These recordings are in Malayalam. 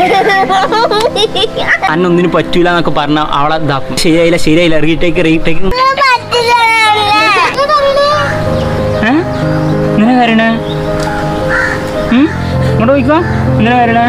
അന്നൊന്നിനും പറ്റൂല എന്നൊക്കെ പറഞ്ഞ അവളെ ഇതാക്കും ശരിയായില്ല ശരിയായില്ല റീടേക്ക് റീടേക്ക് ഏഹ് ഇങ്ങനെ വരണേ ഉം? ഇങ്ങോട്ട് പോയിക്കോ ഇങ്ങനെ വരണേ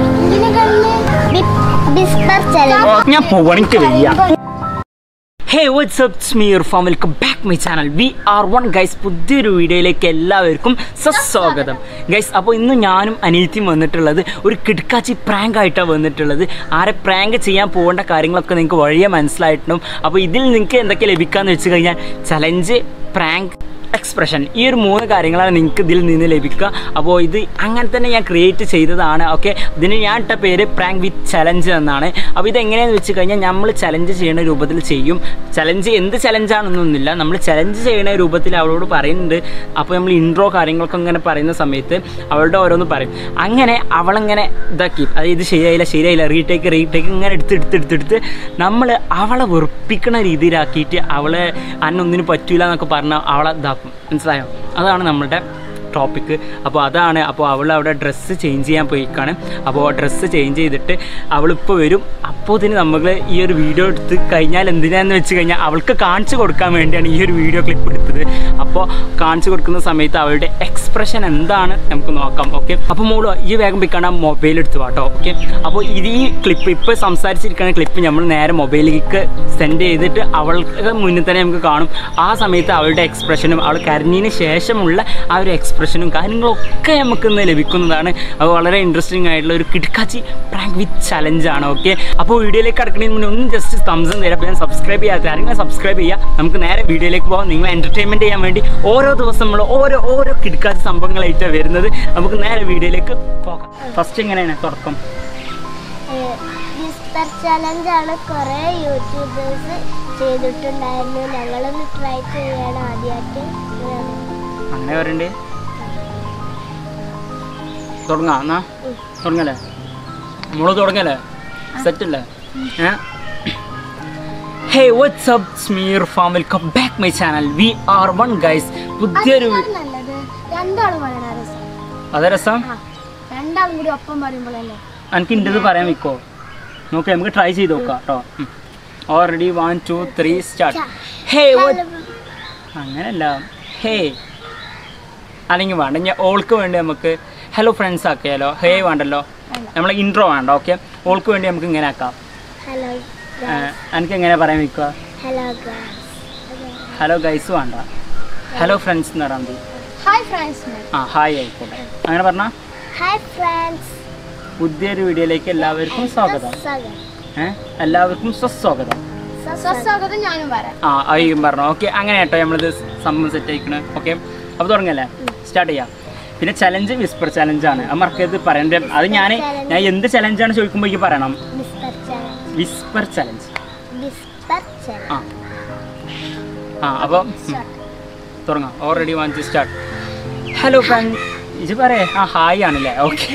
ബിസ്ബർ ചലഞ്ച് ഞാൻ പോവണിക്ക് വയ്യ hey what's up Sameer fam welcome back my channel we are one guys പുതിയൊരു വീഡിയോയിലേക്ക് എല്ലാവർക്കും സസ്വാഗതം ഗൈസ് അപ്പോൾ ഇന്ന് ഞാനും അനിയത്തിയും വന്നിട്ടുള്ളത് ഒരു കിടക്കാച്ചി പ്രാങ്ക് ആയിട്ടാണ് വന്നിട്ടുള്ളത് ആരെ പ്രാങ്ക് ചെയ്യാൻ പോകേണ്ട കാര്യങ്ങളൊക്കെ നിങ്ങൾക്ക് വഴിയെ മനസ്സിലായിട്ടുണ്ടാവും അപ്പോൾ ഇതിൽ നിങ്ങൾക്ക് എന്തൊക്കെ ലഭിക്കാന്ന് വെച്ച് കഴിഞ്ഞാൽ ചലഞ്ച് പ്രാങ്ക് എക്സ്പ്രഷൻ ഈ ഒരു മൂന്ന് കാര്യങ്ങളാണ് നിങ്ങൾക്ക് ഇതിൽ നിന്ന് ലഭിക്കുക അപ്പോൾ ഇത് അങ്ങനെ തന്നെ ഞാൻ ക്രിയേറ്റ് ചെയ്തതാണ് ഓക്കെ ഇതിന് ഞാൻ ഇട്ട പേര് പ്രാങ്ക് വിത്ത് ചലഞ്ച് എന്നാണ് അപ്പോൾ ഇത് എങ്ങനെയാണെന്ന് വെച്ച് കഴിഞ്ഞാൽ നമ്മൾ ചലഞ്ച് ചെയ്യുന്ന രൂപത്തിൽ ചെയ്യും ചലഞ്ച് എന്ത് ചലഞ്ചാണെന്നൊന്നുമില്ല നമ്മൾ ചലഞ്ച് ചെയ്യുന്ന രൂപത്തിൽ അവളോട് പറയുന്നുണ്ട് അപ്പോൾ നമ്മൾ ഇൻട്രോ കാര്യങ്ങളൊക്കെ ഇങ്ങനെ പറയുന്ന സമയത്ത് അവളുടെ ഓരോന്ന് പറയും അങ്ങനെ അവളങ്ങനെ ഇതാക്കി അത് ഇത് ശരിയായില്ല ശരിയായില്ല റീടേക്ക് റീടേക്ക് ഇങ്ങനെ എടുത്ത് എടുത്ത് എടുത്തെടുത്ത് നമ്മൾ അവളെ വെറുപ്പിക്കണ രീതിയിലാക്കിയിട്ട് അവളെ അന്നൊന്നിനും പറ്റൂല എന്നൊക്കെ പറഞ്ഞാൽ അവളെ ഇതാക്കും മനസ്സിലായോ അതാണ് നമ്മളുടെ ടോപ്പിക്ക് അപ്പോൾ അതാണ് അപ്പോൾ അവൾ അവിടെ ഡ്രസ്സ് ചേഞ്ച് ചെയ്യാൻ പോയിക്കാണ് അപ്പോൾ ഡ്രസ്സ് ചേഞ്ച് ചെയ്തിട്ട് അവളിപ്പോൾ വരും അപ്പോൾ ഇതിന് നമ്മൾ ഈ ഒരു വീഡിയോ എടുത്ത് കഴിഞ്ഞാൽ എന്തിനാന്ന് വെച്ച് കഴിഞ്ഞാൽ അവൾക്ക് കാണിച്ചു കൊടുക്കാൻ വേണ്ടിയാണ് ഈ ഒരു വീഡിയോ ക്ലിപ്പ് എടുത്തത് അപ്പോൾ കാണിച്ചു കൊടുക്കുന്ന സമയത്ത് അവളുടെ എക്സ്പ്രഷൻ എന്താണ് നമുക്ക് നോക്കാം ഓക്കെ അപ്പോൾ മോള് ഈ വേഗം പോയിക്കാണ് മൊബൈൽ എടുത്ത് വാട്ടോ ഓക്കെ അപ്പോൾ ഇത് ഈ ക്ലിപ്പ് ഇപ്പോൾ സംസാരിച്ചിരിക്കുന്ന ക്ലിപ്പ് നമ്മൾ നേരെ മൊബൈലിലേക്ക് സെൻഡ് ചെയ്തിട്ട് അവൾക്ക് മുന്നിൽ തന്നെ നമുക്ക് കാണും ആ സമയത്ത് അവളുടെ എക്സ്പ്രഷനും അവൾ കരഞ്ഞതിന് ശേഷമുള്ള ആ ഒരു എക്സ്പ്രഷനും കാര്യങ്ങളൊക്കെ നമുക്ക് ഇന്ന് ലഭിക്കുന്നതാണ് അത് വളരെ ഇൻട്രസ്റ്റിംഗ് ആയിട്ടുള്ള ഒരു കിടക്കാച്ചി പ്രാങ്ക് വിത്ത് ചലഞ്ചാണ് ഓക്കെ അപ്പോൾ വീഡിയോയിലേക്ക് കിടക്കുന്നതിന് മുന്നേ ഒന്ന് ജസ്റ്റ് തംസം തരാം അപ്പോൾ ഞാൻ സബ്സ്ക്രൈബ് ചെയ്യാത്ത ആരെങ്കിലും സബ്സ്ക്രൈബ് ചെയ്യുക നമുക്ക് നേരെ വീഡിയോയിലേക്ക് പോകാം നിങ്ങൾ എൻ്റർടൈൻമെൻറ്റ് ചെയ്യാൻ വേണ്ടി ഓരോ ദിവസം നമ്മൾ ഓരോ ഓരോ കിടക്കാച്ചി സംഭവങ്ങളായിട്ടാണ് വരുന്നത് നമുക്ക് നേരെ വീഡിയോയിലേക്ക് പോകാം ഫസ്റ്റ് എങ്ങനെയാണ് തുടക്കം ബിസ്ബർ ചലഞ്ച് ആണ് കുറെ യൂട്യൂബേഴ്സ് ചെയ്തിട്ടുണ്ടായിരുന്നു ഞങ്ങളൊന്ന് ട്രൈ ചെയ്യണം ആദ്യമായിട്ട് അങ്ങനെ പറയണ്ടേ തുടങ്ങാം എന്നാ തുടങ്ങല്ലേ നമ്മള് തുടങ്ങല്ലേ സെറ്റ് അല്ലേ hey what's up Sameer fam welcome back my channel we are one guys പുതിയൊരു നല്ലത് രണ്ടാളും പറയണ രസം അതെ രസം രണ്ടാളും കൂടി ഒപ്പം പറയുമ്പോഴല്ലേ എനിക്ക് ഇൻ്റത് പറയാൻ വെക്കോ നോക്ക് നമുക്ക് ട്രൈ ചെയ്ത് നോക്കാം കേട്ടോ already one two three start hey അങ്ങനല്ല ഹേ അല്ലെങ്കിൽ വേണ്ട ഞാൻ ഓൾക്ക് വേണ്ടി നമുക്ക് ഹലോ ഫ്രണ്ട്സ് ആക്കിയാലോ ഹേ വേണ്ടല്ലോ നമ്മളെ ഇൻട്രോ വേണ്ട ഓക്കെ ഓൾക്ക് വേണ്ടി നമുക്ക് ഇങ്ങനെ ആക്കാം ഹലോ എനിക്ക് എങ്ങനെ പറയാൻ വെക്കുക ഹലോ ഹലോ ഗൈസ് വേണ്ട ഹലോ ഫ്രണ്ട്സ് എന്ന് പറയാൻ മതി ഹായ് ഫ്രണ്ട്സ് ആ ഹായ് ആയിക്കോട്ടെ അങ്ങനെ പറഞ്ഞാൽ ഹായ് ഫ്രണ്ട്സ് പുതിയൊരു വീഡിയോയിലേക്ക് എല്ലാവർക്കും സ്വാഗതം ഏഹ് എല്ലാവർക്കും സ്വസ്വാഗതം സ്വസ്വാഗതം ഞാനും പറയാം ആ അയ്യും പറഞ്ഞു ഓക്കെ അങ്ങനെ കേട്ടോ നമ്മളിത് സംഭവം സെറ്റ് ആയിക്കണ് ഓക്കെ അപ്പോൾ തുടങ്ങല്ലേ സ്റ്റാർട്ട് ചെയ്യാം പിന്നെ ചലഞ്ച് വിസ്പർ ചലഞ്ചാണ് അത് മറക്കരുത് പറയണ്ടേ അത് ഞാൻ ഞാൻ എന്ത് ചലഞ്ചാണ് ചോദിക്കുമ്പോൾ എനിക്ക് പറയണം whisper challenge whisper challenge whisper ആ ചലഞ്ച് ആ അപ്പോൾ തുടങ്ങാം already one start hello friend ഇത് പറയേ ആ ഹായ് ആണല്ലേ ഓക്കെ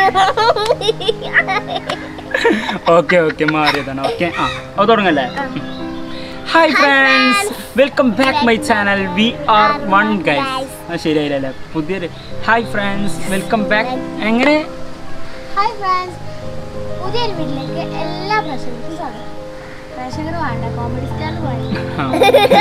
ഓക്കെ ഓക്കെ മാറിയതാണ് ഓക്കെ ആ അത് തുടങ്ങല്ലേ hi friends welcome back my channel we are one guys ആ ശരിയായില്ലല്ലേ പുതിയൊരു ഹായ് ഫ്രണ്ട്സ് വെൽക്കം ബാക്ക് എങ്ങനെ ഹായ് ഫ്രണ്ട്സ് പുതിയൊരു വീട്ടിലേക്ക് എല്ലാ പ്രേക്ഷകർക്കും സ്വാഗതം പ്രേക്ഷകർ വേണ്ട കോമഡി സ്റ്റാർ വേണ്ട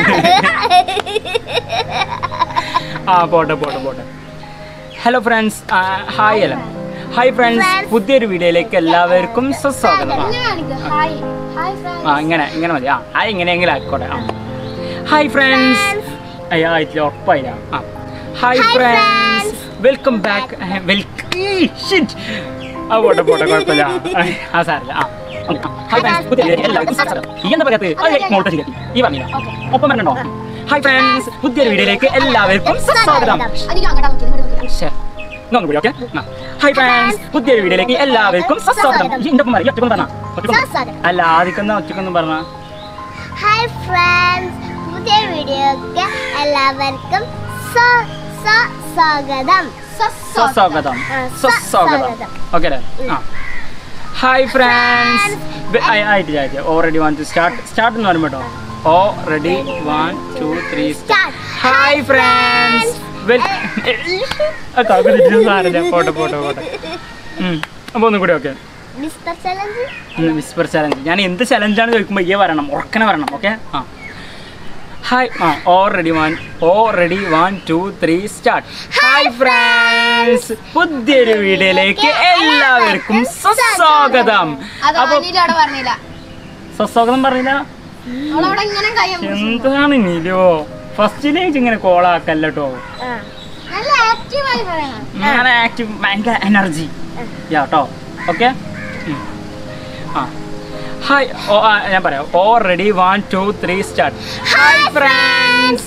ആ പോട്ടെ പോട്ടെ പോട്ടെ ഹലോ ഫ്രണ്ട്സ് ഹായ് അല്ല ഹായ് ഫ്രണ്ട്സ് പുതിയൊരു വീഡിയോയിലേക്ക് എല്ലാവർക്കും സുസ്വാഗതം ആ. ഇങ്ങനെ കാണിക്കുക ഹായ് ഹായ് ആ ഫ്രണ്ട്സ് ഇങ്ങനെ ഇങ്ങനെ മതി ആ ആ എങ്ങനെയെങ്കിലും ആയിക്കോട്ടെ ആ ഹായ് ഫ്രണ്ട്സ് അയ്യോ ആയിട്ടില്ല ഉറപ്പായില്ല ആ hi friends welcome back welcome ആ പോട്ടെ പോട്ടെ കുഴപ്പമില്ല ആ, ആ സാറില്ല ആ ഹായ് ഫ്രണ്ട്സ് പുതിയ വീഡിയോയിലേക്ക് എല്ലാവർക്കും സ്വാഗതം ഈ എന്താ പറയാത്തത് അത് മോളത്തെ ശരിയാക്കി ഈ പറഞ്ഞില്ല ഒപ്പം പറഞ്ഞോ ഹായ് ഫ്രണ്ട്സ് പുതിയൊരു വീഡിയോയിലേക്ക് എല്ലാവർക്കും സ്വാഗതം എനിക്ക് അങ്ങോട്ടാ നോക്കി ഇങ്ങോട്ട് നോക്കി ശ്ശേ. ഇങ്ങ് അങ്ങ് പോയി, okay? ആ. ഹായ് ഫ്രണ്ട്സ് പുതിയൊരു വീഡിയോയിലേക്ക് എല്ലാവർക്കും സ്വാഗതം ഈ ഇന്റെ ഒപ്പം പറയും ഒറ്റക്കൊന്നും പറഞ്ഞാ ഒറ്റക്കൊന്നും സ്വാഗതം. അല്ല ആദ്യക്കൊന്നും ഒറ്റക്കൊന്നും പറഞ്ഞാ ഹായ് ഫ്രണ്ട്സ് പുതിയ വീഡിയോക്ക് എല്ലാവർക്കും സ്വ- സ്വ- സ്വാഗതം സ്വസ്വാഗതം ആ, സ്വസ്വാഗതം ഓക്കെ അല്ലേ ആ ഹായ് ഫ്രണ്ട്സ് ആയിട്ട് ആയിട്ട് already one two start start എന്ന് പറയുമ്പോൾ കേട്ടോ oh ready one two three start hi friends well സാറില്ല പോട്ടെ പോട്ടെ പോട്ടെ അപ്പോൾ ഒന്നും കൂടി okay mister challenge whisper challenge ഞാൻ എന്ത് ചലഞ്ചാണ് ചോദിക്കുമ്പോൾ ഈ വരണം ഉറക്കനെ വരണം ഓക്കെ ആ ഹായ് ആ already one already one two three start hi friends പുതിയൊരു വീഡിയോയിലേക്ക് എല്ലാവർക്കും സ്വാഗതം അത് അപ്പൊ അനിയുടെ അവിടെ പറഞ്ഞില്ല സ്വാഗതം പറഞ്ഞില്ല അവളവിടെ ഇങ്ങനെ കൈ എന്താണ് നിലോ ഫസ്റ്റിലേക്ക് ഇങ്ങനെ കോളാക്കല്ലോ നല്ല ആക്റ്റീവായി പറയണം ഞാൻ ആക്റ്റീവ് ഭയങ്കര എനർജി യാട്ടോ ഓക്കെ ആ ഹായ് ഓ ആ, ഞാൻ പറയാം already one two three start hi friends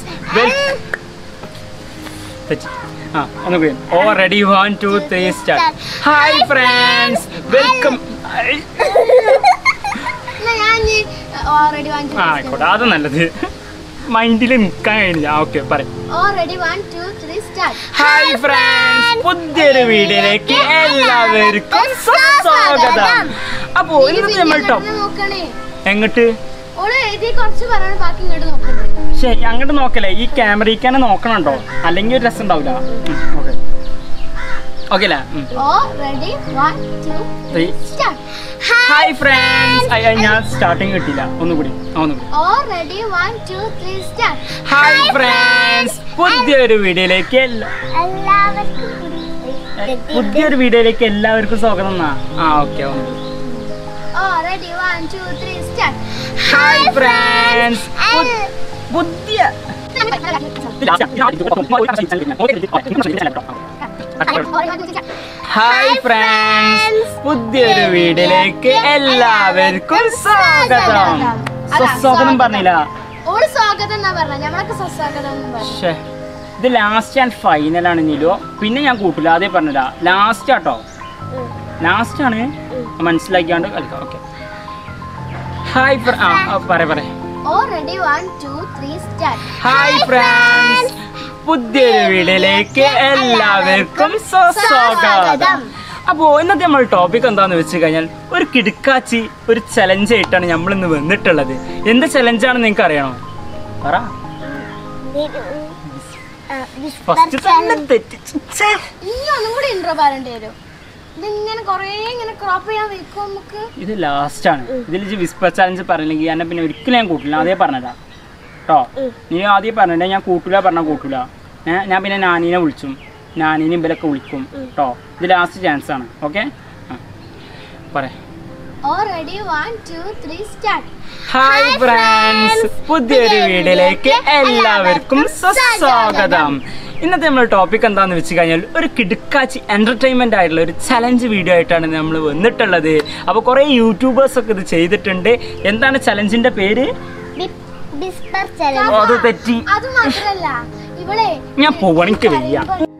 തെറ്റി ആ ഒന്ന് കൂടി already one two three start hi friends welcome എന്നാ ഞാൻ ഓൾറെഡി വാങ്ങിച്ചു ആ ആയിക്കോട്ടെ അത് നല്ലത് മൈൻഡിൽ നിൽക്കാൻ കഴിഞ്ഞില്ല ഓക്കെ പറയാം already one two three start hi friends പുതിയൊരു വീഡിയോയിലേക്ക് എല്ലാവർക്കും സ്വാഗതം അപ്പോ ഇന്നത്തെ നമ്മൾ ടോപ്പ് നോക്കണേ എങ്ങോട്ട് ഓള് എഴുതി കുറച്ച് പറയണം ബാക്കി ഇങ്ങോട്ട് നോക്കണ്ടേ ശരി അങ്ങോട്ട് നോക്കല്ലേ ഈ ക്യാമറയ്ക്ക് തന്നെ നോക്കണുണ്ടോ അല്ലെങ്കിൽ ഒരു രസം ഉണ്ടാവില്ല ഓക്കെ ഓക്കെ അല്ലേ ഉം. Already one two Three. Start hi friends ഞാൻ സ്റ്റാർട്ടിങ് കിട്ടിയില്ല ഒന്നുകൂടി ആ, ഒന്നുകൂടി already one two three start hi friends പുതിയൊരു വീഡിയോയിലേക്ക് എല്ലാ എല്ലാവർക്കും പുതിയൊരു വീഡിയോയിലേക്ക് എല്ലാവർക്കും സ്വാഗതം എന്നാ ആ okay already one two three start hi friends പുതിയ ഹായ് ഫ്രണ്ട്സ് പുതിയൊരു വീഡിയോയിലേക്ക് എല്ലാവർക്കും സ്വാഗതം സ്വാഗതം പറഞ്ഞില്ല ഓള് സ്വാഗതം എന്നാ പറഞ്ഞ ഞമ്മളൊക്കെ സ്വസ്വാഗതം എന്ന് പറഞ്ഞു ശ്ശേ, ഇത് ലാസ്റ്റ് ആൻഡ് ഫൈനൽ ആണ് നിലോ പിന്നെ ഞാൻ കൂട്ടില്ല അതേ പറഞ്ഞില്ല ലാസ്റ്റ് ആട്ടോ ലാസ്റ്റ് ആണ് മനസ്സിലാക്കിയാണ്ട് കളിക്കാം ഓക്കെ ഹായ് ആ ആ, പറ പറ already one two three start hi friends പുതിയൊരു വീഡിയോയിലേക്ക് എല്ലാവർക്കും സ്വാഗതം അപ്പോൾ ഇന്നത്തെ നമ്മൾ ടോപ്പിക് എന്താണെന്ന് വെച്ച് കഴിഞ്ഞാൽ ഒരു കിടുക്കാച്ചി ഒരു ചലഞ്ച് ആയിട്ടാണ് നമ്മൾ ഇന്ന് വന്നിട്ടുള്ളത് എന്ത് ചലഞ്ചാണെന്ന് നിങ്ങൾക്ക് അറിയണോ പറ ഫസ്റ്റ് തന്നെ തെറ്റിച്ചു ഛേ. ഇനി ഒന്നും കൂടി ഇൻട്രോ പറയേണ്ടി വരും ഇതിങ്ങനെ കൊറേ ഇങ്ങനെ ക്രോപ്പ് ചെയ്യാൻ വെക്കും നമുക്ക് ഇത് ലാസ്റ്റ് ആണ് ഇതിൽ വിസ്പർ ചലഞ്ച് പറഞ്ഞില്ലെങ്കിൽ എന്നെ പിന്നെ ഒരിക്കലും ഞാൻ കൂട്ടില്ല അതേ പറഞ്ഞതാ കേട്ടോ നീ ആദ്യം പറഞ്ഞിട്ട് ഞാൻ കൂട്ടില്ല പറഞ്ഞാൽ കൂട്ടില്ല ഏ, ഞാൻ പിന്നെ നാനീനെ വിളിച്ചും നാനീനെ ഇവരൊക്കെ വിളിക്കും കേട്ടോ ഇത് ലാസ്റ്റ് ചാൻസ് ആണ് ഓക്കെ പറ already one two three start hi friends പുതിയൊരു വീഡിയോയിലേക്ക് എല്ലാവർക്കും സ്വാഗതം ഇന്നത്തെ നമ്മൾ ടോപ്പിക് എന്താണെന്ന് വെച്ച് കഴിഞ്ഞാൽ ഒരു കിടുക്കാച്ചി എന്റർടൈൻമെന്റ് ആയിട്ടുള്ള ഒരു ചലഞ്ച് വീഡിയോ ആയിട്ടാണ് നമ്മൾ വന്നിട്ടുള്ളത് അപ്പോൾ കുറേ യൂട്യൂബേഴ്സ് ഒക്കെ ഇത് ചെയ്തിട്ടുണ്ട് എന്താണ് ചലഞ്ചിന്റെ പേര് വിസ്പർ ഓ, അത് തെറ്റി അത് മാത്രല്ല ഇവളെ ഞാൻ പോവാണ്, എനിക്ക് വയ്യ.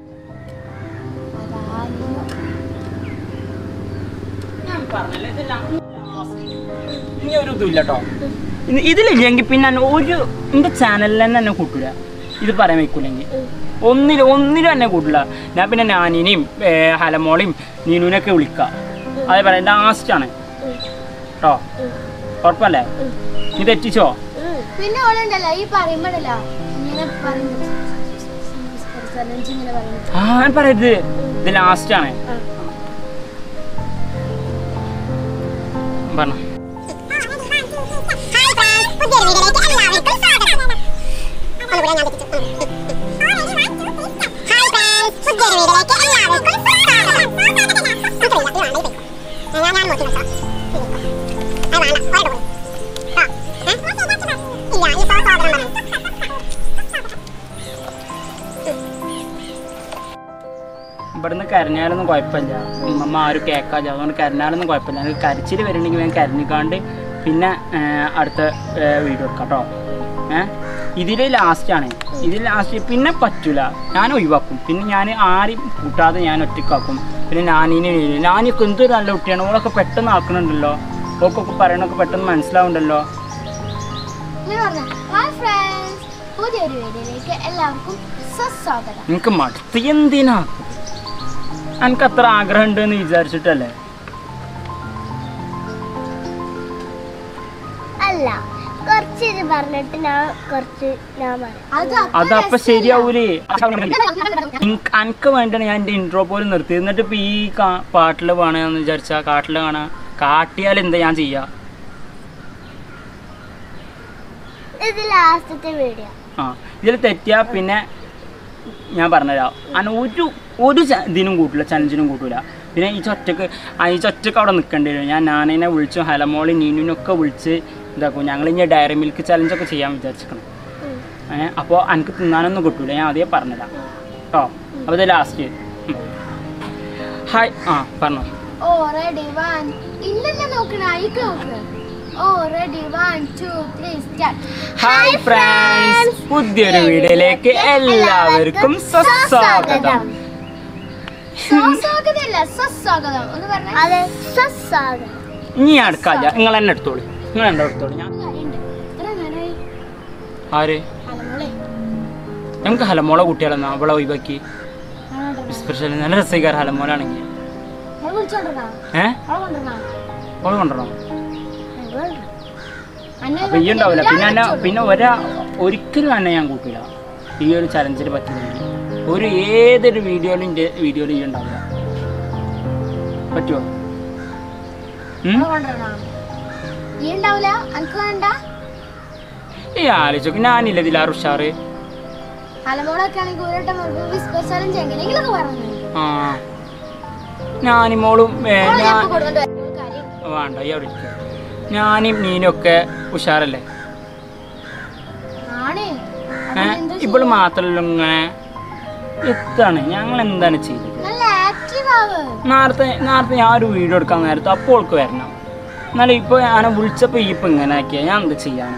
ഇനി ഒരു ഇതും ഇല്ല കേട്ടോ ഇതിലില്ലെങ്കിൽ പിന്നെ എന്നെ ഒരു എൻ്റെ ചാനലിൽ തന്നെ എന്നെ കൂട്ടില്ല ഇത് പറയാൻ വെക്കൂലെങ്കിൽ ഒന്നിലും ഒന്നിലും എന്നെ കൂട്ടില്ല ഞാൻ പിന്നെ നാനിനെയും ഹലമോളെയും നീനുവിനൊക്കെ വിളിക്കാം അതേപോലെ ലാസ്റ്റാണ് കേട്ടോ ഉറപ്പല്ലേ നീ തെറ്റിച്ചോ പിന്നെ ഓളുണ്ടല്ലോ ഈ പറയുമ്പോഴല്ലോ ഇങ്ങനെ പറയുമ്പോ ചലഞ്ച് ഇങ്ങനെ പറയുമ്പോ ആ ഞാൻ പറയരുത് ഇത് ലാസ്റ്റാണ് പറഞ്ഞു ഇവിടുന്ന് കരഞ്ഞാലൊന്നും കുഴപ്പമില്ല ഉമ്മ ആരും കേൾക്കാതെ അതുകൊണ്ട് കരഞ്ഞാലൊന്നും കുഴപ്പമില്ല എനിക്ക് കരച്ചിൽ വരുന്നുണ്ടെങ്കിൽ ഞാൻ കരഞ്ഞിക്കാണ്ട് പിന്നെ ആ, അടുത്ത വീഡിയോ എടുക്കാം കേട്ടോ ഏഹ് ഇതിൽ ലാസ്റ്റാണ് ഇതിൽ ലാസ്റ്റ് പിന്നെ പറ്റൂല ഞാൻ ഒഴിവാക്കും പിന്നെ ഞാൻ ആരും കൂട്ടാതെ ഞാൻ ഒറ്റക്കാക്കും പിന്നെ നാനീനെ നാനിയൊക്കെ എന്തൊരു നല്ല കുട്ടിയാണ് ഓളൊക്കെ പെട്ടെന്ന് ആക്കണുണ്ടല്ലോ ഓക്കൊക്കെ പറയണൊക്കെ പെട്ടെന്ന് മനസ്സിലാവുണ്ടല്ലോ ഇങ്ങനെ പറഞ്ഞ ഹായ് ഫ്രണ്ട്സ് പുതിയൊരു വീഡിയോയിലേക്ക് എല്ലാവർക്കും സ്വസ്വാഗതം എനിക്ക് മടുത്ത് എന്തിനാ എനിക്ക് അത്ര ആഗ്രഹം ഉണ്ടെന്ന് വിചാരിച്ചിട്ടല്ലേ അല്ല കുറച്ച് ശരി പറഞ്ഞിട്ട് ഞാൻ കുറച്ച് ഞാൻ പറയാം അതപ്പൊ ശരിയാവൂലേ അനക്ക് വേണ്ടിയാണ് ഞാൻ എന്റെ ഇൻട്രോ പോലും നിർത്തി എന്നിട്ട് ഇപ്പൊ ഈ കാ- പാട്ടില് വേണമെന്ന് വിചാരിച്ചാ കാട്ടില് കാണാ കാട്ടിയാൽ എന്താ ഞാൻ ചെയ്യാ ഇത് ലാസ്റ്റത്തെ വീഡിയോ ആ ഇതിൽ തെറ്റിയാ പിന്നെ ഞാൻ പറഞ്ഞുതരാം അന ഒരു ഒരു ച- ഇതിനും കൂട്ടില്ല ചലഞ്ചിനും കൂട്ടൂല പിന്നെ ഈ ചൊറ്റക്ക് ആ ഈ ചൊറ്റക്ക് അവിടെ നിൽക്കേണ്ടി വരും ഞാൻ നാനേനെ വിളിച്ചു ഹലമോളി നീനുനൊക്കെ വിളിച്ച് ഇതാക്കും ഞങ്ങൾ ഇനി ഡയറി മിൽക്ക് ചലഞ്ചൊക്കെ ചെയ്യാൻ വിചാരിച്ചിരിക്കണം ഏഹ് അപ്പോൾ എനിക്ക് തിന്നാനൊന്നും കിട്ടൂല ഞാൻ ആദ്യം പറഞ്ഞുതരാം കേട്ടോ അപ്പോൾ ഇത് ലാസ്റ്റ് ഹായ് ആ പറഞ്ഞോ ഓ റെഡി വൺ ഇല്ലെന്നെ നോക്കണ അയക്ക് നോക്ക് oh ready one two three start hi friends പുതിയൊരു വീഡിയോയിലേക്ക് എല്ലാവർക്കും സ്വസ്വാഗതം സ്വസ്വാഗതമല്ല സ്വസ്വാഗതം ഒന്ന് പറഞ്ഞ അതെ സ്വസ്വാഗതം ഇനി അടുക്കാല്ല നിങ്ങൾ എന്നെ എടുത്തോളൂ നിങ്ങൾ എന്നെ എടുത്തോളൂ ഞാൻ കാര്യമുണ്ട് എത്ര നേരമായി ആര് അലമോളെ ഞങ്ങൾക്ക് ഹലമോളെ കുട്ടികളെന്നാ അവളെ ഒഴിവാക്കി ആണോ സ്പെഷ്യൽ നല്ല രസിക്കാർ ഹലമോലാണെങ്കിൽ അവളെ വിളിച്ചോണ്ടിരുന്നാ ഏ അവളെ കൊണ്ടിരുന്നാ അവള് കൊണ്ടുവരണോ അന്നെ അപ്പൊ ഈ ഉണ്ടാവില്ല പിന്നെ എന്നെ പിന്നെ ഒരാ ഒരിക്കലും എന്നെ ഞാൻ കൂട്ടില്ല ഈ ഒരു ചലഞ്ചിന് പറ്റുന്നില്ല ഒരു ഏതൊരു വീഡിയോയിലും എൻ്റെ വീഡിയോയിലും ഈ ഉണ്ടാവില്ല പറ്റുമോ ഉം? അവളെ കൊണ്ടുവരണോ നീ ഉണ്ടാവില്ല അനക്ക് വേണ്ട ഈ ആലോചിച്ചു ഞാനില്ല ഇതിലാറ് ഉഷാറ് അലമോളൊക്കെ ആണെങ്കിൽ ഒരു വട്ടം സ്പെഷ്യലും എങ്ങനെയെങ്കിലൊക്കെ പറഞ്ഞു ആ ഞാനിമോളും ഏ, അവളെ ഞാൻ ഞാൻ കൊടുത്തിട്ട് വരാം. കാര്യം വേണ്ട ഈ അവിടെ ഇരിക്ക്. ഞാനും നീനൊക്കെ ഉഷാറല്ലേ ആണ് ഏ ഇവള് മാത്രല്ല ഇങ്ങനെ എത്താണ് ഞങ്ങൾ എന്താണ് ചെയ്തത് നല്ല ആക്റ്റീവ് ആവ് നേരത്തെ നേരത്തെ ഞാൻ ഒരു വീഡിയോ എടുക്കാൻ നേരത്തെ അപ്പോൾ ഓൾക്ക് വരണം എന്നാലും ഇപ്പോൾ ഞാൻ വിളിച്ചപ്പോൾ ഈ ഇപ്പം ഇങ്ങനെ ആക്കിയ ഞാൻ എന്ത് ചെയ്യാനാ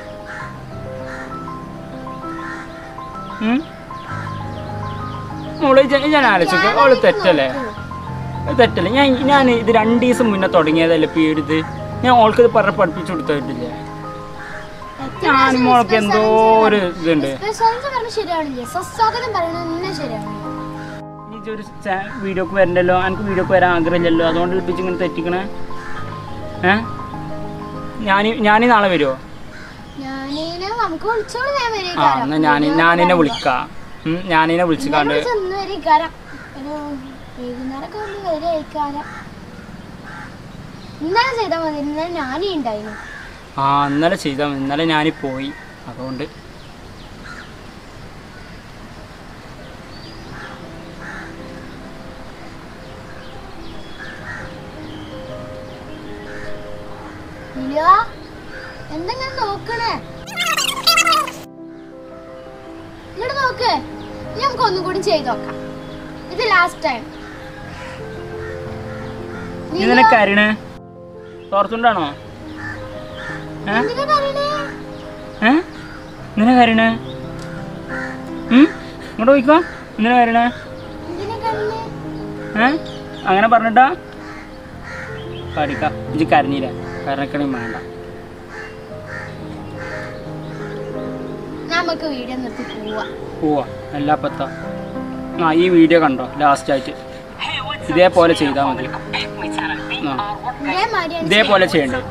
ഉം? മോള് ഇജ്ജ് ഞാൻ ആലോചിച്ചു ഓള് തെറ്റല്ലേ അത് തെറ്റല്ലേ ഞാൻ ഞാൻ ഇത് രണ്ട് ദിവസം മുന്നേ തുടങ്ങിയതല്ലേ ഇപ്പോൾ ഈ ഒരു ഇത് ഞാൻ ഓൾക്ക് ഇത് പറഞ്ഞ് പഠിപ്പിച്ചു കൊടുത്തിട്ടില്ലേ ഞാൻ മോൾക്ക് എന്തോ ഒരു ഇതുണ്ട് സ്പെഷ്യൽസ് പറഞ്ഞ ശരിയാണില്ലേ സ്വസ്വാഗതം പറയുന്നത് തന്നെ ശരിയാണ് നീ ഇജ്ജ് ഒരു വീഡിയോക്ക് വരണ്ടല്ലോ എനിക്ക് വീഡിയോക്ക് വരാൻ ആഗ്രഹമില്ലല്ലോ അതുകൊണ്ട് ഇപ്പിച്ച് ഇങ്ങനെ തെറ്റിക്കണേ ഏ ഞാൻ ഞാൻ നാളെ വരുമോ ഞാനീനെ നമുക്ക് വിളിച്ചോളൂ ഞാൻ ആ എന്നാ ഞാൻ ഞാനിനെ വിളിക്കാം ഉം, ഞാനിനെ വിളിച്ചിക്കാണ്ട് ഒന്ന് വരിക്കാരം ഒരു വൈകുന്നേരമൊക്കെ ഒന്ന് വരികാരം ഇന്നലെ ചെയ്താൽ മതി ഇന്നലെ ഞാനീ ഉണ്ടായിരുന്നു ആ ഇന്നലെ ചെയ്താൽ മതി. ഇന്നലെ ഞാൻ പോയി അതുകൊണ്ട് ഇല്ല എന്തെങ്കിലും നോക്കണേ ഇങ്ങോട്ട് നോക്ക് ഇനി നമുക്ക് ഒന്നും കൂടി ചെയ്ത് നോക്കാം ഇത് ലാസ്റ്റ് ടൈം നീ നിനക്ക് അരിണേ തോർത്തുണ്ടാണോ ഏ എന്തിനാ കരയണേ? ഏ നിനക്ക് അരിണേ ഉം ഇങ്ങോട്ട് പോയിക്കോ എന്തിനാ കരണേ എന്തിനാ കരയണേ? ഏ അങ്ങനെ പറഞ്ഞിട്ടാ കാടിക്ക ഇജ്ജ് കരഞ്ഞില്ല കരക്കണി വേണ്ട നമുക്ക് വീഡിയോ നിർത്തി പോവാ പോവാ എല്ലാ പത്ത ആ ഈ വീഡിയോ കണ്ടോ ലാസ്റ്റ് ആയിട്ട് ഇതേപോലെ ചെയ്താൽ മതി ആ ഇതേമാതിരിയാണ് ഇതേപോലെ ചെയ്യണ്ടേ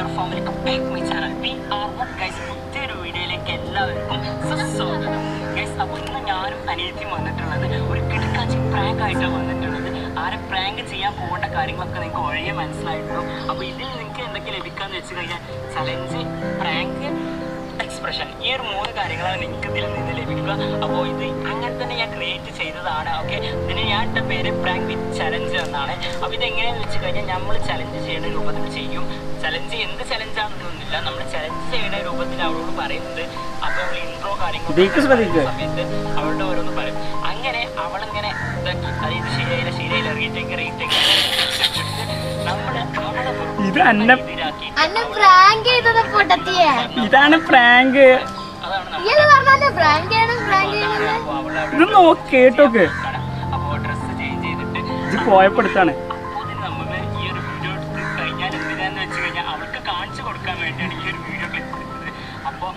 ഞാനും അനിയത്തിയും വന്നിട്ടുള്ളത് ഒരു കിടക്കാച്ചി പ്രാങ്ക് ആയിട്ടാണ് വന്നിട്ടുള്ളത് ആരെ പ്രാങ്ക് ചെയ്യാൻ പോകേണ്ട കാര്യങ്ങളൊക്കെ നിങ്ങൾക്ക് വഴിയെ മനസ്സിലായിട്ടുള്ളൂ അപ്പോൾ ഇതിൽ നിങ്ങൾക്ക് എന്തൊക്കെ ലഭിക്കാന്ന് വെച്ച് കഴിഞ്ഞാൽ ചലഞ്ച് പ്രാങ്ക് എക്സ്പ്രഷൻ ഈ ഒരു മൂന്ന് കാര്യങ്ങളാണ് നിങ്ങൾക്ക് ഇതിൽ നിന്ന് ലഭിക്കുക അപ്പോൾ ഇത് അങ്ങനെ തന്നെ ഞാൻ ക്രിയേറ്റ് ചെയ്തതാണ് ഓക്കെ ഇതിന് ഞാൻ ഇട്ട പേര് പ്രാങ്ക് വിത്ത് ചലഞ്ച് എന്നാണ് അപ്പോൾ ഇത് എങ്ങനെയാണെന്ന് വെച്ച് കഴിഞ്ഞാൽ നമ്മൾ ചലഞ്ച് ചെയ്യുന്ന രൂപത്തിൽ ചെയ്യും ചലഞ്ച് എന്ത് ചലഞ്ചാണെന്നൊന്നുമില്ല നമ്മൾ ചലഞ്ച് ചെയ്യുന്ന രൂപത്തിൽ അവളോട് പറയുന്നത് അപ്പോൾ അവൾ ഇൻട്രോ കാര്യങ്ങൾ സമയത്ത് അവളുടെ ഓരോന്ന് പറയും അങ്ങനെ അവളിങ്ങനെ ഇതാക്കി അതായത് ശരിയായില്ല ശരിയായില്ല റീടേക്ക് റീടേക്ക് നമ്മൾ അവളെ ഇത് അന്ന ഇതിലാക്കി അന്നെ പ്രാങ്ക് ചെയ്തത് പൊട്ടത്തിയെ ഇതാണ് പ്രാങ്ക് അതാണ് ഇയ്യത് പറഞ്ഞാലേ പ്രാങ്ക് ചെയ്യണം പ്രാങ്ക് ചെയ്യണം അപ്പോൾ അവളെ ഇത് നോക്ക് കേട്ടോക്ക് അപ്പോൾ ഡ്രസ്സ് ചേഞ്ച് ചെയ്തിട്ട് ഇത് പോയപ്പെടുത്താണ് അപ്പോൾ നമ്മൾ ഈ ഒരു വീഡിയോ എടുത്ത് കഴിഞ്ഞാൽ എന്തിനാന്ന് വെച്ച് കഴിഞ്ഞാൽ അവൾക്ക് കാണിച്ചു കൊടുക്കാൻ വേണ്ടിയാണ് ഈ ഒരു വീഡിയോ ക്ലിപ്പ് എടുത്തത് അപ്പോൾ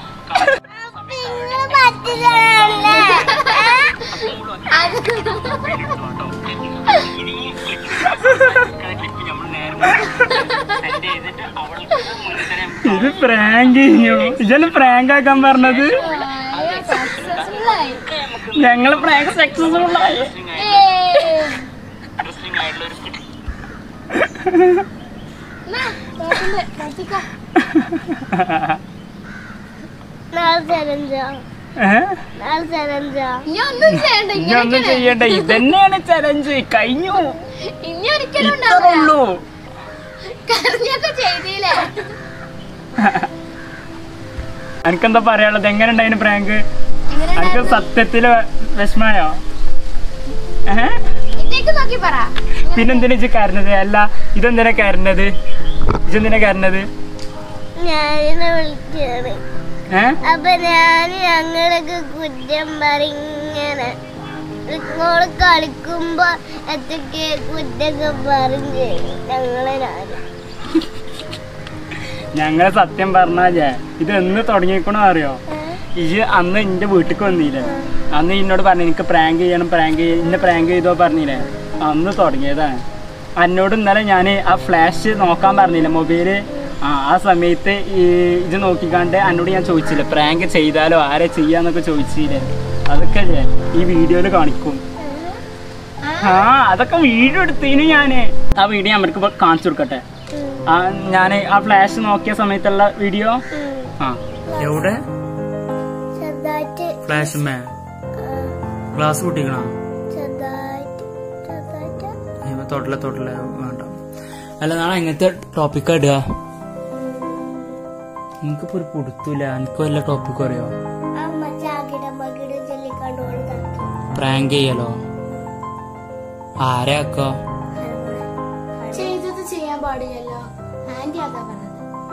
ക്ലിപ്പ് നമ്മൾ നേരെ സെൻഡ് ഇത് പ്രാങ്ക് കഴിഞ്ഞു ഇജല് പ്രാങ്ക് ആക്കാൻ പറഞ്ഞത് സക്സസ്ഫുൾ ആയി ഞങ്ങള് പ്രാങ്ക് സക്സസ്ഫുൾ ആയി ഏയ്. എന്നാ, തോട്ടില് കത്തിക്കോ. നാളെ ചലഞ്ചോ ഏഹ്? നാളെ ചലഞ്ചോ ഇനി ഒന്നും ചെയ്യണ്ട ഇനി ഇങ്ങനെ ഒന്നും ചെയ്യണ്ട ഇതന്നെയാണ് ചലഞ്ച് കഴിഞ്ഞു ഇനി ഒരിക്കലും ഇത്രേ ഉണ്ടാവില്ല ഉള്ളൂ കരഞ്ഞൊക്കെ ചെയ്തില്ലേ എനിക്കെന്താ പറയാനുള്ളത് എങ്ങനെ ഉണ്ടായിന് പ്രാങ്ക് എങ്ങനെ എനിക്ക് സത്യത്തില് വിഷമായോ ഏഹ് ഇതിലേക്ക് നോക്കി പറ പിന്നെന്തിനാ ഇജ്ജ് കരഞ്ഞത് അല്ല ഇതെന്തിനാ കരഞ്ഞത് ഇജെന്തിനാ കരഞ്ഞത് ഞാനിനെ വിളിക്കാണ് ഏഹ് അപ്പൊ ഞാൻ ഞങ്ങളൊക്കെ കുറ്റം പറഞ്ഞിങ്ങനെ നിങ്ങള് കളിക്കുമ്പോ എന്തൊക്കെ കുറ്റൊക്കെ പറഞ്ഞു ഞങ്ങളെ ഞാൻ ഞങ്ങളെ സത്യം പറഞ്ഞാലേ ഇത് എന്ന് തുടങ്ങിക്കണോ അറിയോ ഇജ് അന്ന് എന്റെ വീട്ടിക്ക് വന്നില്ലേ അന്ന് എന്നോട് പറഞ്ഞു എനിക്ക് പ്രാങ്ക് ചെയ്യണം പ്രാങ്ക് ചെയ്യ ഇന്നെ പ്രാങ്ക് ചെയ്തോ പറഞ്ഞില്ലേ അന്ന് തുടങ്ങിയതാണ് എന്നോട് ഇന്നലെ ഞാൻ ആ ഫ്ലാഷ് നോക്കാൻ പറഞ്ഞില്ല മൊബൈല് ആ ആ സമയത്ത് ഈ ഇത് നോക്കിക്കാണ്ട് എന്നോട് ഞാൻ ചോദിച്ചില്ല പ്രാങ്ക് ചെയ്താലോ ആരെ ചെയ്യാന്നൊക്കെ ചോദിച്ചില്ലേ അതൊക്കെ അല്ലേ ഈ വീഡിയോയിൽ കാണിക്കും ആ അതൊക്കെ വീഡിയോ എടുത്തതിന് ഞാന് ആ വീഡിയോ അവർക്ക് ഇപ്പൊ കാണിച്ചു കൊടുക്കട്ടെ ആ ഞാൻ ആ ഫ്ലാഷ് നോക്കിയ സമയത്തുള്ള വീഡിയോ ആ എവിടെ ചെറുതായിട്ട് ഫ്ലാഷ് മേ ഗ്ലാസ് പൊട്ടിക്കണോ ചെറുതായിട്ട് ചെറുതായിട്ട് തൊട്ടില്ല തൊട്ടില്ല വേണ്ട അല്ല നാളെ എങ്ങനത്തെ ടോപ്പിക്കാ ഇടുക എനിക്കിപ്പോ ഒരു കൊടുത്തൂല എനിക്ക് വല്ല ടോപ്പിക് അറിയോ അമ്മ ചാകിട മകിട ചൊല്ലിക്കണ്ടോള് തട്ടി പ്രാങ്ക് ചെയ്യലോ ആരാക്കോ ചെയ്തത് ചെയ്യാൻ പാടില്ലല്ലോ ആന്റി അതാ പറഞ്ഞത്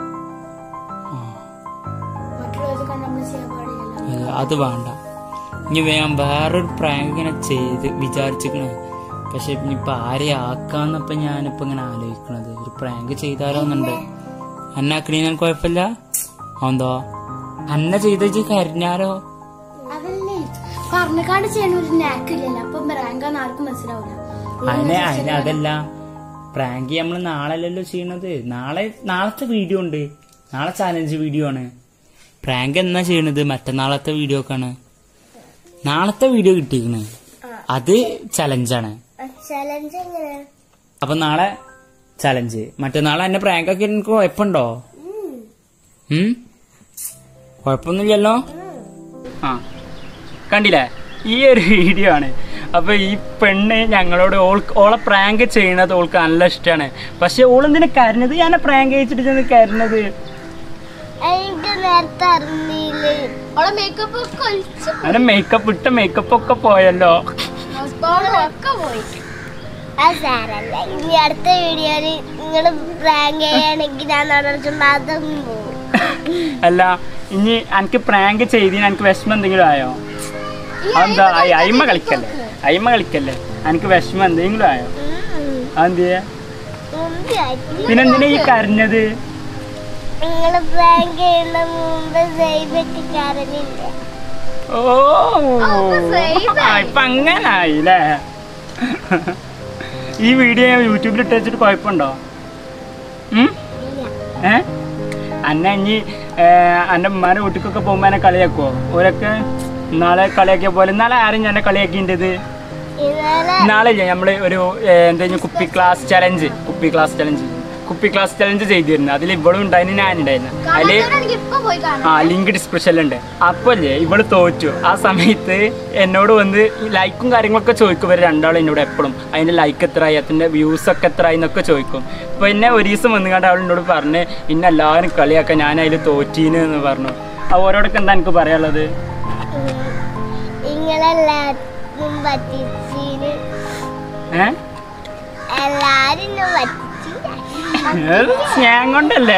മറ്റുള്ളവർ കണ്ട് നമ്മൾ ചെയ്യാൻ പാടില്ലല്ലോ അത് വേണ്ട ഇനി വേഗം വേറൊരു പ്രാങ്ക് ഇങ്ങനെ ചെയ്ത് വിചാരിച്ചിക്കണേ പക്ഷെ ഇനിയിപ്പൊ ആരെ ആക്കാന്നപ്പോ ഞാനിപ്പോ ഇങ്ങനെ ആലോചിക്കണത് ഒരു പ്രാങ്ക് ചെയ്താലോന്നുണ്ട് അന്നാക്കണീ ഞാൻ കുഴപ്പമില്ല എന്തോ അന്ന ചെയ്ത കരഞ്ഞാലോ അതല്ലേ പറഞ്ഞക്കാണ്ട് ചെയ്യണ ഒരു നാക്കില്ലല്ലോ അപ്പം റാങ്കാന്ന് ആർക്കും മനസ്സിലാവില്ല അതിനെ അതിനെ അതല്ല പ്രാങ്ക് നമ്മൾ നാളെ അല്ലല്ലോ ചെയ്യണത് നാളെ നാളത്തെ വീഡിയോ ഉണ്ട് നാളെ ചാലഞ്ച് വീഡിയോ ആണ് പ്രാങ്ക് എന്നാ ചെയ്യണത് മറ്റന്നാളത്തെ വീഡിയോ ഒക്കെയാണ് നാളത്തെ വീഡിയോ കിട്ടിയിരിക്കണ് അത് ചലഞ്ചാണ് ചലഞ്ച് എങ്ങനെ അപ്പൊ നാളെ ചലഞ്ച് മറ്റന്നാളെ എന്നെ പ്രാങ്ക് ഒക്കെ എനിക്ക് കുഴപ്പമുണ്ടോ ഉം കുഴപ്പമൊന്നുമില്ലല്ലോ ആ കണ്ടില്ലേ ഈ ഒരു വീഡിയോ ആണ് അപ്പൊ ഈ പെണ്ണ് ഞങ്ങളോട് ഓൾ ഓളെ പ്രാങ്ക് ചെയ്യണത് ഓൾക്ക് നല്ല ഇഷ്ടമാണ് പക്ഷെ ഓളെന്തിനാ കരഞ്ഞത് ഞാൻ പ്രാങ്ക് കഴിച്ചിട്ട് ചെന്ന് കരഞ്ഞത് എനിക്ക് നേരത്തെ അറിഞ്ഞില്ലേ അവളെ മേക്കപ്പ് ഒക്കെ ഒലിച്ച് അങ്ങനെ മേക്കപ്പ് ഇട്ട മേക്കപ്പ് ഒക്കെ പോയല്ലോ ഒക്കെ പോയി ആ സാരല്ല ഇനി അടുത്ത വീഡിയോയില് നിങ്ങൾ പ്രാങ്ക് ചെയ്യുകയാണെങ്കിൽ ഞാൻ നടത്തുമ്പോ അതും പോകും അല്ല ഇനി എനിക്ക് പ്രാങ്ക് ചെയ്തിന് എനിക്ക് വിഷമം എന്തെങ്കിലും ആയോ എന്താ അയിമ കളിക്കല്ലേ അയിമ കളിക്കല്ലേ എനിക്ക് വിഷമം എന്തെങ്കിലും ആയോ അതെന്തിയെ പിന്നെന്തിനാ ഈ കരഞ്ഞത് നിങ്ങൾ പ്രാങ്ക് ചെയ്യുന്ന മുമ്പ് സൈബൊക്കെ കരഞ്ഞില്ല ഓ അപ്പൊ safe ആ, ഇപ്പൊ അങ്ങനായില്ലേ ഈ വീഡിയോ ഞാൻ യൂട്യൂബിൽ ഇട്ട് വെച്ചിട്ട് കുഴപ്പമുണ്ടോ ഉം? ഏ അന്നെ ഇനി എൻ്റെ ഉമ്മാൻ്റെ വീട്ടിക്കൊക്കെ പോകുമ്പോൾ എന്നെ കളിയാക്കുവോ ഓരൊക്കെ നാളെ കളിയാക്കിയ പോലെ നാളെ ആരും എന്നെ കളിയാക്കിൻ്റെത് ഇന്നലെ നാളെ നമ്മള് ഒരു എന്താ കുപ്പി ക്ലാസ് ചലഞ്ച് കുപ്പി ക്ലാസ് ചലഞ്ച് കുപ്പി ക്ലാസ് ചലഞ്ച് ചെയ്തിരുന്നു അതിൽ ഇവളും ഉണ്ടായിരുന്നു ഞാനുണ്ടായിരുന്നു അതില് കാണാത്തവരാണെങ്കിൽ ഇപ്പൊ പോയി കാണാം ആ ലിങ്ക് ഡിസ്ക്രിപ്ഷനിലുണ്ട് അപ്പല്ലേ ഇവള് തോറ്റു ആ സമയത്ത് എന്നോട് വന്ന് ഈ ലൈക്കും കാര്യങ്ങളൊക്കെ ചോദിക്കും ഇവർ രണ്ടാളും എന്നോട് എപ്പോഴും അതിന്റെ ലൈക്ക് എത്രയായി അതിന്റെ വ്യൂസ് ഒക്കെ എത്രയായി എന്നൊക്കെ ചോദിക്കും അപ്പൊ എന്നെ ഒരു ദിവസം വന്നു കണ്ട് അവൾ എന്നോട് പറഞ്ഞ് ഇന്ന എല്ലാവരും കളിയാക്കാൻ ഞാൻ അതിൽ തോറ്റീന് എന്ന് പറഞ്ഞു ആ ഓരോടൊക്കെ എന്താ എനിക്ക് പറയാനുള്ളത് നിങ്ങളെല്ലാരും പറ്റിച്ചീന് ഏഹ് എല്ലാരും എന്നെ പറ്റിച്ചില്ല സ്നേഹം കൊണ്ടല്ലേ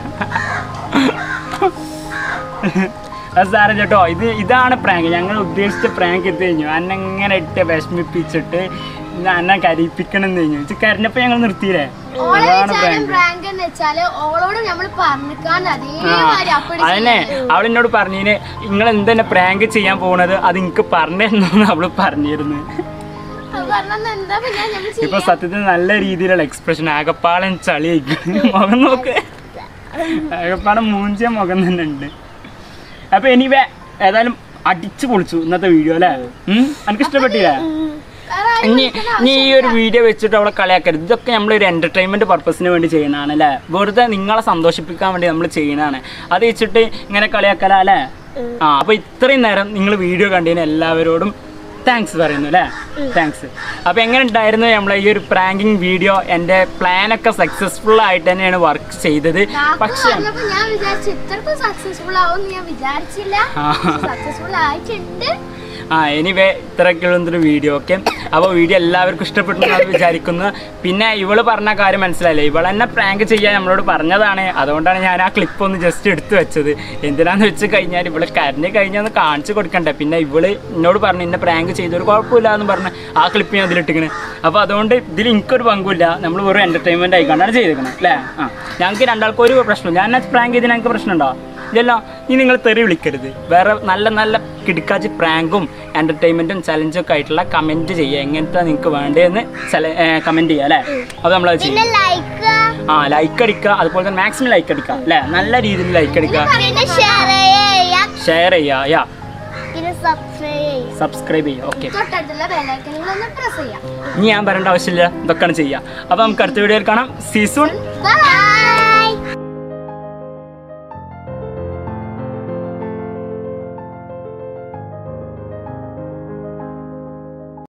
അത് സാറേ ചേട്ടോ ഇത് ഇതാണ് പ്രാങ്ക് ഞങ്ങൾ ഉദ്ദേശിച്ച പ്രാങ്ക് എത്തി കഴിഞ്ഞു അന്നെങ്ങനെ ഇട്ട് വിഷമിപ്പിച്ചിട്ട് അന്നെ കരയിപ്പിക്കണം എന്ന് കഴിഞ്ഞു ഇത് കരഞ്ഞപ്പോ ഞങ്ങൾ നിർത്തിയില്ലേ ഓളെ അതാണ് വിചാരം പ്രാങ്ക് പ്രാങ്ക് എന്ന് വെച്ചാല് ഓളോട് നമ്മൾ പറഞ്ഞിക്കാൻ അതേമാതിരി അപ്പടി അതന്നെ അവൾ എന്നോട് പറഞ്ഞിന് നിങ്ങൾ എന്തെന്നെ പ്രാങ്ക് ചെയ്യാൻ പോണത് അത് എനിക്ക് പറഞ്ഞു അവള് പറഞ്ഞിരുന്നു അത് പറഞ്ഞാ എന്താ പിന്നെ ഞമ്മൾ ഇപ്പൊ സത്യത്തിൽ നല്ല രീതിയിലുള്ള എക്സ്പ്രഷൻ ആകപ്പാടൻ ചളി മുഖം നോക്ക് ആകപ്പാടൻ മൂഞ്ചിയ മുഖം തന്നെ ഉണ്ട് അപ്പൊ എനിവേ ഏതായാലും അടിച്ചു പൊളിച്ചു ഇന്നത്തെ വീഡിയോ അല്ലേ ഉം? അനക്ക് ഇഷ്ടപ്പെട്ടില്ലേ വേറെ ആരും ഇനി ഇനി ഈ ഒരു വീഡിയോ വെച്ചിട്ട് അവളെ കളിയാക്കരുത് ഇതൊക്കെ നമ്മളൊരു എന്റർടൈൻമെന്റ് പർപ്പസിന് വേണ്ടി ചെയ്യുന്നതാണ് അല്ലേ വെറുതെ നിങ്ങളെ സന്തോഷിപ്പിക്കാൻ വേണ്ടി നമ്മൾ ചെയ്യുന്നതാണ് അത് വെച്ചിട്ട് ഇങ്ങനെ കളിയാക്കല അല്ലേ ആ അപ്പൊ ഇത്രയും നേരം നിങ്ങൾ വീഡിയോ കണ്ടതിന് എല്ലാവരോടും താങ്ക്സ് പറയുന്നു അല്ലേ താങ്ക്സ് അപ്പൊ എങ്ങനെ ഉണ്ടായിരുന്നു നമ്മളെ ഈ ഒരു പ്രാങ്കിങ് വീഡിയോ എൻ്റെ പ്ലാനൊക്കെ സക്സസ്ഫുൾ ആയിട്ട് തന്നെയാണ് വർക്ക് ചെയ്തത് നാക്ക് പക്ഷേ പറഞ്ഞപ്പോ ഞാൻ വിചാരിച്ചു ഇത്രക്കും സക്സസ്ഫുൾ ആവും ഞാൻ വിചാരിച്ചില്ല ആ. സക്സസ്ഫുൾ ആയിട്ടുണ്ട് ആ എനിവേ ഇത്രയൊക്കെയുള്ളൊരു വീഡിയോ ഓക്കെ അപ്പോൾ വീഡിയോ എല്ലാവർക്കും ഇഷ്ടപ്പെട്ടു എന്ന് വിചാരിക്കുന്നു പിന്നെ ഇവള് പറഞ്ഞ കാര്യം മനസ്സിലായില്ലേ ഇവൾ എന്നെ പ്രാങ്ക് ചെയ്യാൻ നമ്മളോട് പറഞ്ഞതാണ് അതുകൊണ്ടാണ് ഞാൻ ആ ക്ലിപ്പ് ഒന്ന് ജസ്റ്റ് എടുത്തു വെച്ചത് എന്തിനാന്ന് വെച്ച് കഴിഞ്ഞാൽ ഇവള് കരഞ്ഞ് കഴിഞ്ഞാൽ കാണിച്ചു കൊടുക്കണ്ടേ പിന്നെ ഇവള് എന്നോട് പറഞ്ഞു എന്നെ പ്രാങ്ക് ചെയ്തൊരു കുഴപ്പമില്ല എന്ന് പറഞ്ഞ് ആ ക്ലിപ്പ് ഞാൻ ഇതിലിട്ടിക്കണ് അപ്പോൾ അതുകൊണ്ട് ഇതിൽ എനിക്കൊരു പങ്കുമില്ല നമ്മൾ വെറും എൻ്റർടൈൻമെൻറ്റ് ആയിക്കൊണ്ടാണ് ചെയ്തേക്കണത് അല്ലേ ആ ഞങ്ങൾക്ക് രണ്ടാൾക്കും ഒരു പ്രശ്നം ഞാൻ പ്രാങ്ക് ചെയ്ത് ഞങ്ങൾക്ക് പ്രശ്നമുണ്ടോ ഇല്ലല്ലോ ഇനി നിങ്ങൾ തെറി വിളിക്കരുത് വേറെ നല്ല നല്ല കിടക്കാച്ചി പ്രാങ്കും എൻ്റർടൈൻമെൻറ്റും ചലഞ്ചും ഒക്കെ ആയിട്ടുള്ള കമൻറ്റ് ചെയ്യുക എങ്ങനത്തെ നിങ്ങൾക്ക് വേണ്ടതെന്ന് കമൻറ്റ് ചെയ്യുക അല്ലേ അത് നമ്മളത് ചെയ്യും പിന്നെ ലൈക്ക് ആ ലൈക്ക് അടിക്കുക അതുപോലെ തന്നെ മാക്സിമം ലൈക്ക് അടിക്കുക അല്ലേ നല്ല രീതിയിൽ ലൈക്ക് അടിക്കുക പിന്നെ ഷെയർ ചെയ്യാ ഷെയർ ചെയ്യുക യാ പിന്നെ സബ്സ്ക്രൈബ് ചെയ്യാം സബ്സ്ക്രൈബ് ചെയ്യുക ഓക്കെ തൊട്ടടുത്തുള്ള ബെല്ലൈക്കനുകൾ ഒന്ന് പ്രസ് ചെയ്യാം ഇനി ഞാൻ പറയേണ്ട ആവശ്യമില്ല ഇതൊക്കെയാണ് ചെയ്യുക അപ്പോൾ നമുക്ക് അടുത്ത വീഡിയോയിൽ കാണാം സീസൺ ബൈ